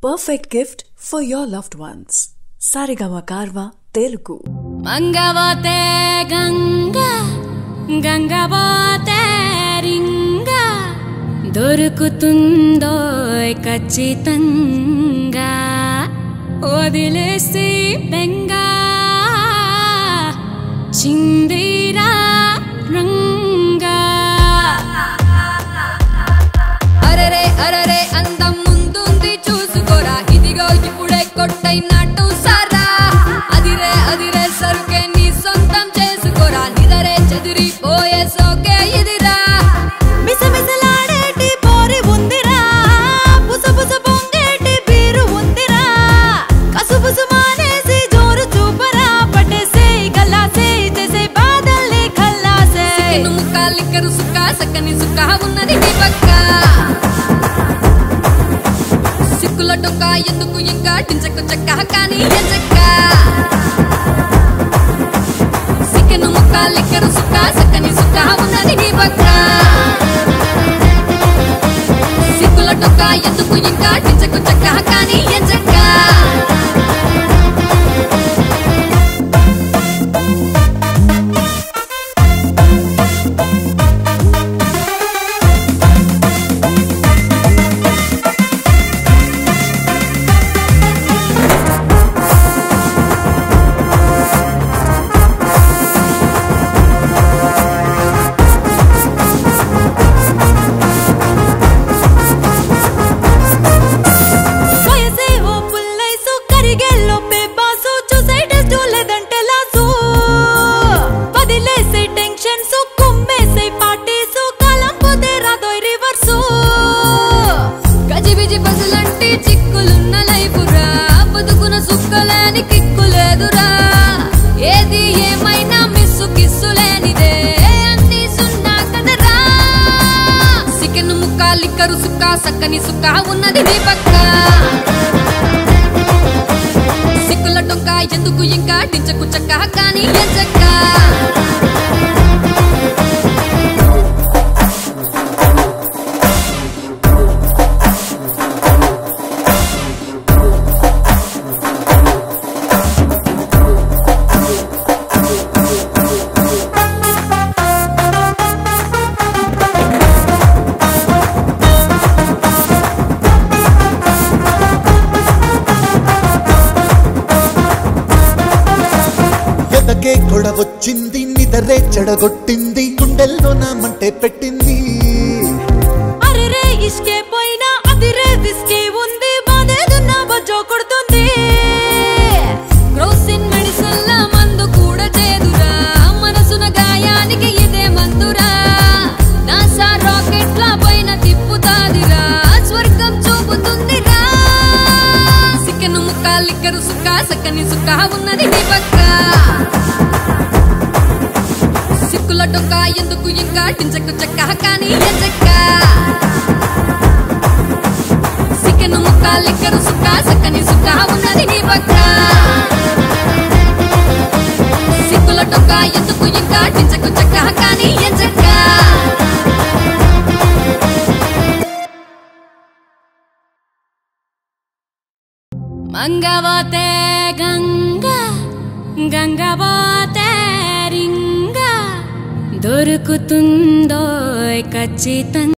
perfect gift for your loved ones. Sarigama Karva Telugu. మంగవతే Ganga గంగవతే రింగ దొరుకుతుందో ఖచ్చితంగా వదిలేసి బెంగ చిందిరా రంగా అరరే అరరే అందం ముందుంది చూసుకోరా ఇదిగో ఇప్పుడే కొట్టైనట్టు సారా అదిరే అదిరే సరుకే నీ సొంతం చేసుకోరా నిదరే చెదిరిపోయే సోకే ఇదిరా మిసమిసలాడేటి పోరి ఉందిరా బుసబుస పొంగేటి బీరు ఉందిరా కసుబుసు మానేసి జోరు చూపరా పట్టేసే గల్లాసే చేసే బాధల్ని ఖల్లాసే చికెన్ ముక్క లిక్కరు సుక్క సక్కని సుక్క ఉన్నది నీ పక్క సిక్కుల టొక్క ఎందుకు ఇంకా టించకు చెక్క కానీ ఎంచక్క చికెన్ ముక్క లిక్కరు సుక్క సక్కని సుక్క ఉన్నది నీ పక్క సిక్కుల టొక్క ఎందుకు ఇంకా టించకు చెక్క కానీ ఎంచక్క వయసే ఓ పుల్లైసు కరిగెల్లో పేపాసు చూసే టెస్ట్ లేదంటే లాసు వదిలేసే టెన్షన్స్ కుమ్మేసే పార్టీసు కాలం పోతే రాదోయ్ రివర్సు గజిబిజి పజలంటి చిక్కులున్న లైఫురా బతుకున సుక్కలేని కిక్కులేదురా ఏది ఏమైనా మిస్సు కిస్సు లేనిదే అన్ని సున్నా కదరా సికెన్ ముక్క లిక్కరు సుక్క సక్కని సుక్క ఉన్నది నీ పక్క సిక్కుల టొక్క ఎందుకు ఇంకా టించకు చక్క కానీ ఎంచక్క ఎదకే గొడవొచ్చింది నిదరే చెడగొట్టింది గుండెల్లో నా మంటే పెట్టింది అరెరే ఇష్కే పోయినా అదిరే విస్కే ఉంది బాధేదున్నా బజ్జో కొడుతుంది క్రోసిన్ మెడిసిన్ల మందు కూడా చేదురా మనసున గాయానికి ఇదే మందురా నాసా రాకెట్ల పైన తిప్పుతాదిరా స్వర్గం చూపుతుందిరా సికెన్ ముక్క లిక్కరు సుక్క సక్కని సుక్క ఉన్నది నీ పక్క సిక్కుల టొక్క ఎందుకు ఇంకా టించకు చెక్క కానీ ఎంచక్క సికెన్ ముక్క లిక్కరు సుక్క సక్కని సుక్క ఉన్నది నీ పక్క సిక్కుల టొక్క ఎందుకు ఇంకా టించకు చెక్క కానీ ఎంచక్క మంగవతే గంగ గంగవతే రింగ దొరుకుతుందో ఖచ్చితంగా